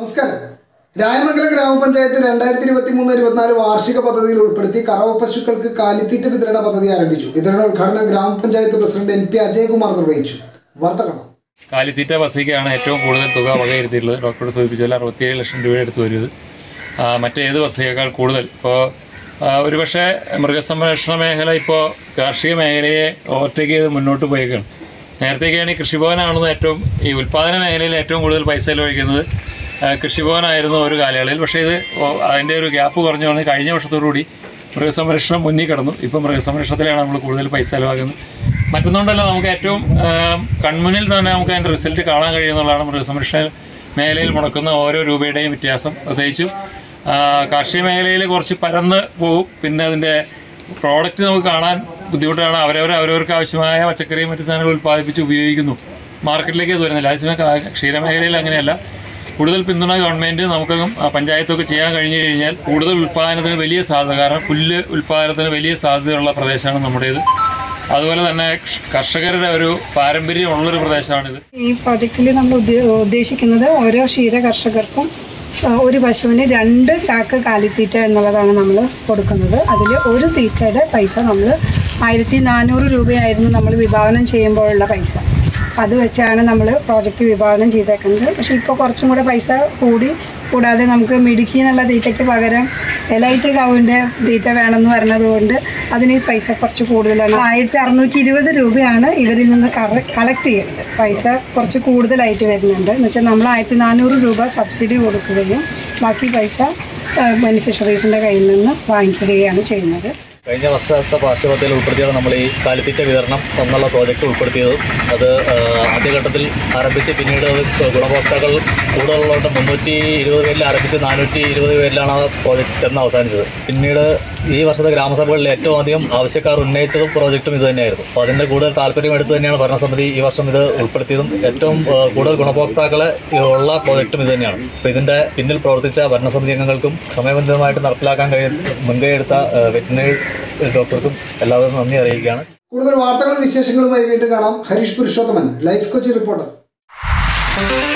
നമസ്കാരം രായമംഗലം ഗ്രാമപഞ്ചായത്ത് രണ്ടായിരത്തി ഇരുപത്തി മൂന്ന് ഇരുപത്തിനാല് വാർഷിക പദ്ധതിയിൽ ഉൾപ്പെടുത്തി കറവ പശുക്കൾക്ക് കാലിത്തീറ്റ വിതരണ പദ്ധതി ആരംഭിച്ചു വിതരണോദ്ഘാടനം ഗ്രാമപഞ്ചായത്ത് പ്രസിഡന്റ് എൻ പി അജയകുമാർ നിർവഹിച്ചു വാർത്ത കാണാം കാലിത്തീറ്റ പദ്ധതിക്കാണ് ഏറ്റവും കൂടുതൽ തുക വകയിരുത്തിയിട്ടുള്ളത് ഡോക്ടറോട് സൂചിപ്പിച്ചാൽ അറുപത്തിയേഴ് ലക്ഷം രൂപ എടുത്തു വരുന്നത് ആ, മറ്റേത് പദ്ധതിയേക്കാൾ കൂടുതൽ ഇപ്പോൾ ഒരുപക്ഷെ മൃഗസംരക്ഷണ മേഖല ഇപ്പോൾ കാർഷിക മേഖലയെ ഓവർടേക്ക് ചെയ്ത് മുന്നോട്ട് പോയേക്കാണ് നേരത്തേക്കാണ് ഈ കൃഷിഭവനാണെന്ന് ഏറ്റവും ഈ ഉൽപ്പാദന മേഖലയിൽ ഏറ്റവും കൂടുതൽ പൈസ ചെലവഴിക്കുന്നത് ആ, കൃഷിഭവനായിരുന്നു ഒരു കാലയളവിൽ പക്ഷേ ഇത് ഓ- അതിൻ്റെ ഒരു ഗ്യാപ്പ് കുറഞ്ഞു വന്ന് കഴിഞ്ഞ വർഷത്തോടുകൂടി മൃഗസംരക്ഷണം മുന്നിൽ കടന്നു ഇപ്പം മൃഗസംരക്ഷണത്തിലാണ് നമ്മൾ കൂടുതൽ പൈസ ചെലവാക്കുന്നത് മറ്റൊന്നുകൊണ്ടല്ല നമുക്ക് ഏറ്റവും ആ, കൺമുന്നിൽ തന്നെ നമുക്ക് അതിൻ്റെ റിസൾട്ട് കാണാൻ കഴിയുന്നുള്ളതാണ് മൃഗസംരക്ഷണ മേഖലയിൽ മുടക്കുന്ന ഓരോ രൂപയുടെയും വ്യത്യാസം പ്രത്യേകിച്ചും ആ, കാർഷിക മേഖലയിൽ കുറച്ച് പരന്ന് പോകും പിന്നെ അതിൻ്റെ പ്രോഡക്റ്റ് നമുക്ക് കാണാൻ ബുദ്ധിമുട്ടാണ് അവരവർ അവരവർക്ക് ആവശ്യമായ പച്ചക്കറിയും മറ്റു സാധനങ്ങൾ ഉൽപ്പാദിപ്പിച്ച് ഉപയോഗിക്കുന്നു മാർക്കറ്റിലേക്ക് അത് വരുന്നില്ല അതേസമയം കാ- ക്ഷീരമേഖലയിൽ അങ്ങനെയല്ല കൂടുതൽ പിന്തുണ ഗവൺമെൻറ് നമുക്ക് പഞ്ചായത്തൊക്കെ ചെയ്യാൻ കഴിഞ്ഞു കഴിഞ്ഞാൽ കൂടുതൽ ഉൽപ്പാദനത്തിന് വലിയ സാധ്യത കാരണം പുല്ല് ഉൽപ്പാദനത്തിന് വലിയ സാധ്യതയുള്ള പ്രദേശമാണ് നമ്മുടേത് അതുപോലെ തന്നെ ക്ഷ- കർഷകരുടെ ഒരു പാരമ്പര്യമുള്ളൊരു പ്രദേശമാണിത് ഈ പ്രോജക്റ്റിൽ നമ്മൾ ഉദ്ദേ- ഉദ്ദേശിക്കുന്നത് ഓരോ ക്ഷീര കർഷകർക്കും ആ, ഒരു പശുവിന് രണ്ട് ചാക്ക് കാലിത്തീറ്റ എന്നുള്ളതാണ് നമ്മൾ കൊടുക്കുന്നത് അതിൽ ഒരു തീറ്റയുടെ പൈസ നമ്മൾ ആയിരത്തി നാനൂറ് രൂപയായിരുന്നു നമ്മൾ വിഭാവനം ചെയ്യുമ്പോഴുള്ള പൈസ അത് വെച്ചാണ് നമ്മൾ പ്രോജക്റ്റ് വിഭാവനം ചെയ്തേക്കുന്നത് പക്ഷേ ഇപ്പോൾ കുറച്ചും കൂടെ പൈസ കൂടി കൂടാതെ നമുക്ക് മിടുക്കി എന്നുള്ള തീറ്റയ്ക്ക് പകരം എലൈറ്റ് കൗവിൻ്റെ തീറ്റ വേണമെന്ന് പറഞ്ഞതുകൊണ്ട് അതിന് പൈസ കുറച്ച് കൂടുതലാണ് ആയിരത്തി അറുന്നൂറ്റി ഇരുപത് രൂപയാണ് ഇവരിൽ നിന്ന് കളക്ട് ചെയ്യുന്നത് പൈസ കുറച്ച് കൂടുതലായിട്ട് വരുന്നുണ്ട് എന്ന് വെച്ചാൽ നമ്മൾ ആയിരത്തി നാനൂറ് രൂപ സബ്സിഡി കൊടുക്കുകയും ബാക്കി പൈസ ബെനിഫിഷ്യറീസിൻ്റെ കയ്യിൽ നിന്ന് വാങ്ങിക്കുകയാണ് ചെയ്യുന്നത് കഴിഞ്ഞ വർഷത്തെ വാർഷിക പദ്ധതിയിൽ ഉൾപ്പെടുത്തിയാണ് നമ്മൾ ഈ കാലിത്തീറ്റ വിതരണം എന്നുള്ള പ്രോജക്റ്റ് ഉൾപ്പെടുത്തിയത് അത് ആ, ആദ്യഘട്ടത്തിൽ ആരംഭിച്ച് പിന്നീട് അത് ഗുണഭോക്താക്കൾ കൂടുതലുള്ളതുകൊണ്ട് മുന്നൂറ്റി ഇരുപത് പേരിൽ ആരംഭിച്ച് നാനൂറ്റി ഇരുപത് പേരിലാണ് ആ പ്രോജക്റ്റ് ചെന്ന് അവസാനിച്ചത് പിന്നീട് ഈ വർഷത്തെ ഗ്രാമസഭകളിൽ ഏറ്റവും അധികം ആവശ്യക്കാർ ഉന്നയിച്ചതും പ്രോജക്റ്റും ഇത് തന്നെയായിരുന്നു അപ്പോൾ അതിൻ്റെ കൂടുതൽ താല്പര്യം എടുത്ത് തന്നെയാണ് ഭരണസമിതി ഈ വർഷം ഇത് ഉൾപ്പെടുത്തിയതും ഏറ്റവും ആ, കൂടുതൽ ഗുണഭോക്താക്കളെ ഉള്ള പ്രോജക്റ്റും ഇത് തന്നെയാണ് അപ്പോൾ ഇതിൻ്റെ പിന്നിൽ പ്രവർത്തിച്ച ഭരണസമിതി അംഗങ്ങൾക്കും സമയബന്ധിതമായിട്ട് നടപ്പിലാക്കാൻ കഴിയുന്ന മുൻകൈ എടുത്ത വെറ്റിനറി ഡോക്ടർക്കും എല്ലാവരും നന്ദി അറിയിക്കുകയാണ് കൂടുതൽ വാർത്തകളും വിശേഷങ്ങളുമായി വീണ്ടും കാണാം Harish Purushothaman life coach reporter